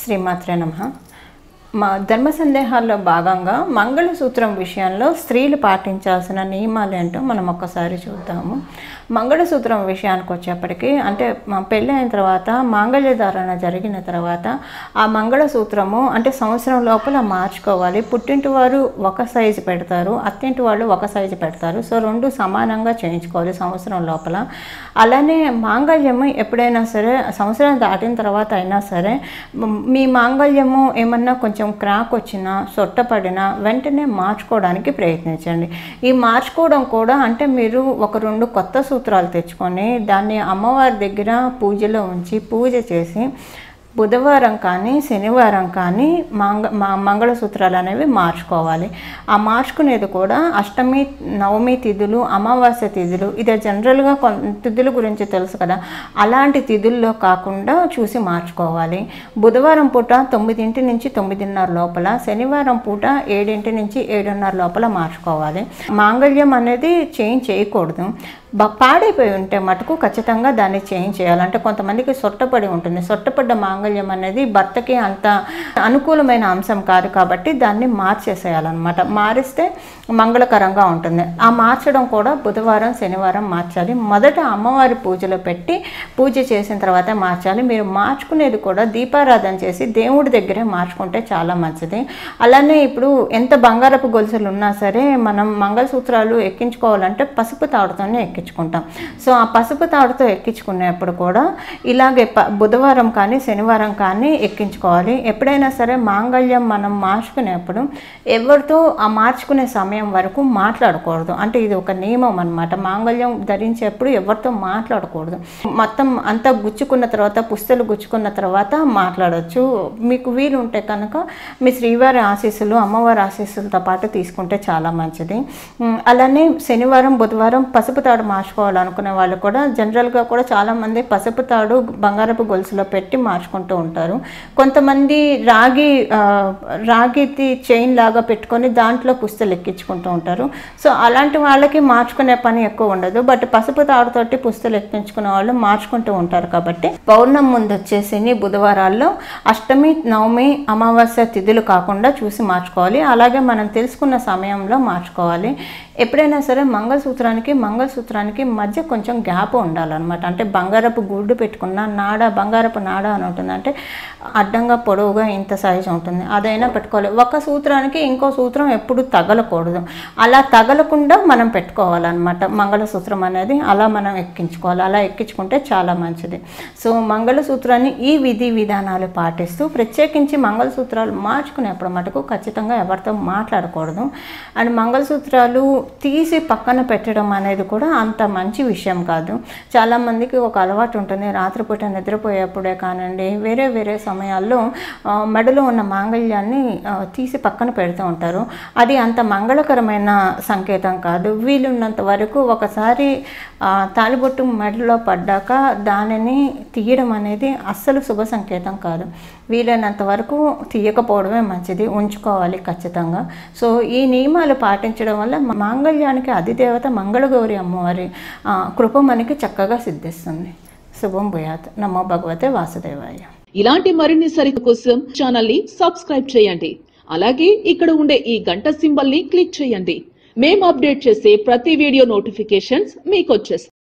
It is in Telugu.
శ్రీమాత్రే నమ మా ధర్మ సందేహాల్లో భాగంగా మంగళసూత్రం విషయంలో స్త్రీలు పాటించాల్సిన నియమాలు ఏంటో మనం ఒక్కసారి చూద్దాము మంగళసూత్రం విషయానికి వచ్చేప్పటికి అంటే మా పెళ్ళి అయిన తర్వాత మాంగళ్య ధారణ జరిగిన తర్వాత ఆ మంగళసూత్రము అంటే సంవత్సరం లోపల మార్చుకోవాలి పుట్టింటి వారు ఒక సైజు పెడతారు అత్తింటి వాళ్ళు ఒక సైజు పెడతారు సో రెండు సమానంగా చేయించుకోవాలి సంవత్సరం లోపల అలానే మాంగళ్యము ఎప్పుడైనా సరే సంవత్సరం దాటిన తర్వాత అయినా సరే మ్, మీ మాంగళ్యము ఏమన్నా కొంచెం క్రాక్ వచ్చినా సొట్టపడినా వెంటనే మార్చుకోవడానికి ప్రయత్నించండి ఈ మార్చుకోవడం కూడా అంటే మీరు ఒక రెండు కొత్త సూత్రాలు తెచ్చుకొని దాన్ని అమ్మవారి దగ్గర పూజలో ఉంచి పూజ చేసి బుధవారం కానీ శనివారం కానీ మంగ మా- మంగళసూత్రాలు అనేవి మార్చుకోవాలి ఆ మార్చుకునేది కూడా అష్టమి నవమి తిథులు అమావాస్య తిథులు ఇది జనరల్గా కొన్ తిథుల గురించి తెలుసు కదా అలాంటి తిథుల్లో కాకుండా చూసి మార్చుకోవాలి బుధవారం పూట తొమ్మిదింటి నుంచి తొమ్మిదిన్నర లోపల శనివారం పూట ఏడింటి నుంచి ఏడున్నర లోపల మార్చుకోవాలి మాంగళ్యం అనేది చేంజ్ చేయకూడదు బ పాడైపోయి ఉంటే మటుకు ఖచ్చితంగా దాన్ని చేంజ్ చేయాలి అంటే కొంతమందికి సొట్టపడి ఉంటుంది సొట్టపడ్డ మాంగళ్యం అనేది భర్తకి అంత అనుకూలమైన అంశం కాదు కాబట్టి దాన్ని మార్చేసేయాలన్నమాట మారిస్తే మంగళకరంగా ఉంటుంది ఆ మార్చడం కూడా బుధవారం శనివారం మార్చాలి మొదట అమ్మవారి పూజలో పెట్టి పూజ చేసిన తర్వాత మార్చాలి మీరు మార్చుకునేది కూడా దీపారాధన చేసి దేవుడి దగ్గరే మార్చుకుంటే చాలా మంచిది అలానే ఇప్పుడు ఎంత బంగారపు గొలుసులు ఉన్నా సరే మనం మంగళసూత్రాలు ఎక్కించుకోవాలంటే పసుపు తాడుతోనే ఎక్కించుకుంటాం సో ఆ పసుపు తాడుతో ఎక్కించుకునేప్పుడు కూడా ఇలాగే ప బుధవారం కానీ శనివారం కానీ ఎక్కించుకోవాలి ఎప్పుడైనా సరే మాంగళ్యం మనం మార్చుకునేప్పుడు ఎవరితో ఆ మార్చుకునే సమయం వరకు మాట్లాడకూడదు అంటే ఇది ఒక నియమం అనమాట మాంగళ్యం ధరించేప్పుడు ఎవరితో మాట్లాడకూడదు మొత్తం అంతా గుచ్చుకున్న తర్వాత పుస్తలు గుచ్చుకున్న తర్వాత మాట్లాడొచ్చు మీకు వీలు ఉంటే కనుక మీ శ్రీవారి ఆశీస్సులు అమ్మవారి ఆశీస్సులతో పాటు తీసుకుంటే చాలా మంచిది ఉమ్, అలానే శనివారం బుధవారం పసుపు తాడు మార్చుకోవాలనుకునే వాళ్ళు కూడా జనరల్గా కూడా చాలామంది పసుపు తాడు బంగారపు గొలుసులో పెట్టి మార్చుకుంటూ ఉంటారు కొంతమంది రాగి ఆ, రాగిది చైన్ లాగా పెట్టుకొని దాంట్లో పుస్తలు ఎక్కించుకుంటూ ఉంటారు సో అలాంటి వాళ్ళకి మార్చుకునే పని ఎక్కువ ఉండదు బట్ పసుపు తాడుతోటి పుస్తలు ఎక్కించుకునే వాళ్ళు మార్చుకుంటూ ఉంటారు కాబట్టి పౌర్ణమి ముందు వచ్చేసి బుధవారాల్లో అష్టమి నవమి అమావాస్య తిథులు కాకుండా చూసి మార్చుకోవాలి అలాగే మనం తెలుసుకున్న సమయంలో మార్చుకోవాలి ఎప్పుడైనా సరే మంగళసూత్రానికి మంగళసూత్రానికి మధ్య కొంచెం గ్యాప్ ఉండాలన్నమాట అంటే బంగారపు గుడ్డు పెట్టుకున్న నాడ బంగారపు నాడ అని ఉంటుంది అంటే అడ్డంగా పొడవుగా ఇంత సైజు ఉంటుంది అదైనా పెట్టుకోవాలి ఒక సూత్రానికి ఇంకో సూత్రం ఎప్పుడు తగలకూడదు అలా తగలకుండా మనం పెట్టుకోవాలన్నమాట మంగళసూత్రం అనేది అలా మనం ఎక్కించుకోవాలి అలా ఎక్కించుకుంటే చాలా మంచిది సో మంగళసూత్రాన్ని ఈ విధి విధానాలు పాటిస్తూ ప్రత్యేకించి మంగళసూత్రాలు మార్చుకునేప్పుడు మటుకు ఖచ్చితంగా ఎవరితో మాట్లాడకూడదు అండ్ మంగళసూత్రాలు తీసి పక్కన పెట్టడం అనేది కూడా అంత మంచి విషయం కాదు చాలామందికి ఒక అలవాటు ఉంటుంది రాత్రిపూట నిద్రపోయేప్పుడే కానివ్వండి వేరే వేరే సమయాల్లో ఆ, మెడలో ఉన్న మాంగళ్యాన్ని ఆ, తీసి పక్కన పెడుతూ ఉంటారు అది అంత మంగళకరమైన సంకేతం కాదు వీలున్నంత వరకు ఒకసారి ఆ, తాలిబొట్టు మెడలో పడ్డాక దానిని తీయడం అనేది అస్సలు శుభ సంకేతం కాదు వీలైనంత వరకు తీయకపోవడమే మంచిది ఉంచుకోవాలి ఖచ్చితంగా సో ఈ నియమాలు పాటించడం వల్ల మాంగళ్యానికి అధిదేవత మంగళగౌరి అమ్మవారి ఆ, కృప మనకి చక్కగా సిద్ధిస్తుంది శుభం భూయాత్ నమో భగవతే వాసుదేవాయ ఇలాంటి మరిన్ని సరిత కోసం ఛానల్ ని సబ్స్క్రైబ్ చేయండి అలాగే ఇక్కడ ఉండే ఈ గంట సింబల్ ని క్లిక్ చేయండి మేము అప్డేట్ చేసే ప్రతి వీడియో నోటిఫికేషన్స్ మీకు వచ్చేస్తాయి